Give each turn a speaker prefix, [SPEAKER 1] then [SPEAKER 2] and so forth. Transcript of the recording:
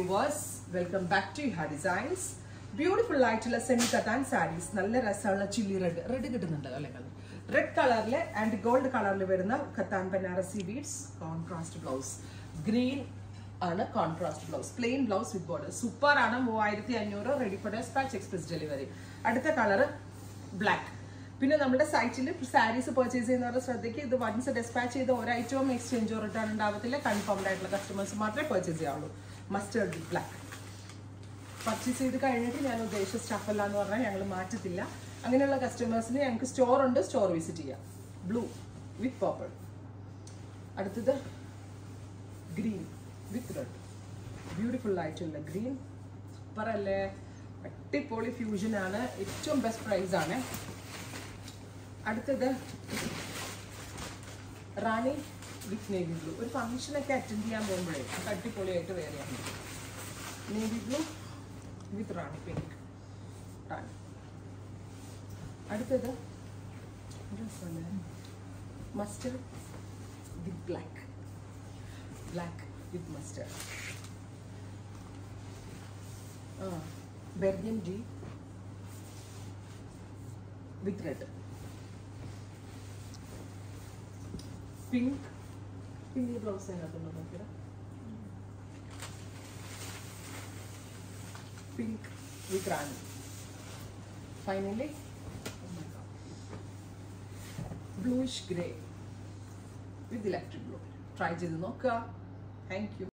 [SPEAKER 1] viewers welcome back to ഹാ designs beautiful ആയിട്ടുള്ള semi katan sarees നല്ല രസമുള്ള ചില്ലി റെഡ് റെഡ് കിട്ടുന്നുണ്ട് അല്ലെ റെഡ് കളറിൽ ആൻഡ് ഗോൾഡ് കളറിൽ വരുന്ന katan Banarasi beads contrast blouse green ആണ് contrast blouse plain blouse with border super ആണ് മൂവായിരത്തി അഞ്ഞൂറ് ready for dispatch express delivery അടുത്ത കളർ ബ്ലാക്ക് പിന്നെ നമ്മുടെ സൈറ്റിൽ സാരീസ് പർച്ചേസ് ചെയ്യുന്നവരുടെ ശ്രദ്ധയ്ക്ക് ഇത് വൺസ് ഡെസ്പാച്ച് ചെയ്ത് ഒരൈറ്റവും എക്സ്ചേഞ്ചോ റിട്ടേൺ ഉണ്ടാവത്തില്ല കൺഫേംഡ് ആയിട്ടുള്ള കസ്റ്റമേഴ്സ് മാത്രമേ പർച്ചേസ് ചെയ്യാവുള്ളൂ മസ്റ്റേർഡ് വിത്ത് ബ്ലാക്ക് പർച്ചേസ് ചെയ്ത് കഴിഞ്ഞിട്ട് ഞാൻ ഉദ്ദേശിച്ച സ്റ്റഫ് അല്ല എന്ന് പറഞ്ഞാൽ ഞങ്ങൾ മാറ്റത്തില്ല അങ്ങനെയുള്ള കസ്റ്റമേഴ്സിന് ഞങ്ങൾക്ക് സ്റ്റോർ ഉണ്ട് സ്റ്റോർ വിസിറ്റ് ചെയ്യാം ബ്ലൂ വിത്ത് പർപ്പിൾ അടുത്തത് ഗ്രീൻ വിത്ത് റെഡ് ബ്യൂട്ടിഫുൾ ആയിട്ടുള്ള ഗ്രീൻ സൂപ്പർ അല്ലേ അടിപൊളി ഫ്യൂഷൻ ആണ് ഏറ്റവും ബെസ്റ്റ് പ്രൈസ് ആണ് അടുത്തത് റാണി വിത്ത് നേവി ബ്ലൂ ഒരു ഫംഗ്ഷനൊക്കെ അറ്റൻഡ് ചെയ്യാൻ പോകുമ്പോഴേ അത് അടിപൊളിയായിട്ട് വേറെ navy blue with rani pink rani അടുത്തത് mustard with black black with mustard ആ burgundy with red pink pink blouse അതിനകത്തുണ്ടോ നോക്കിയത് pink with rani finally bluish grey with electric blue try ചെയ്ത് നോക്കുക താങ്ക് യു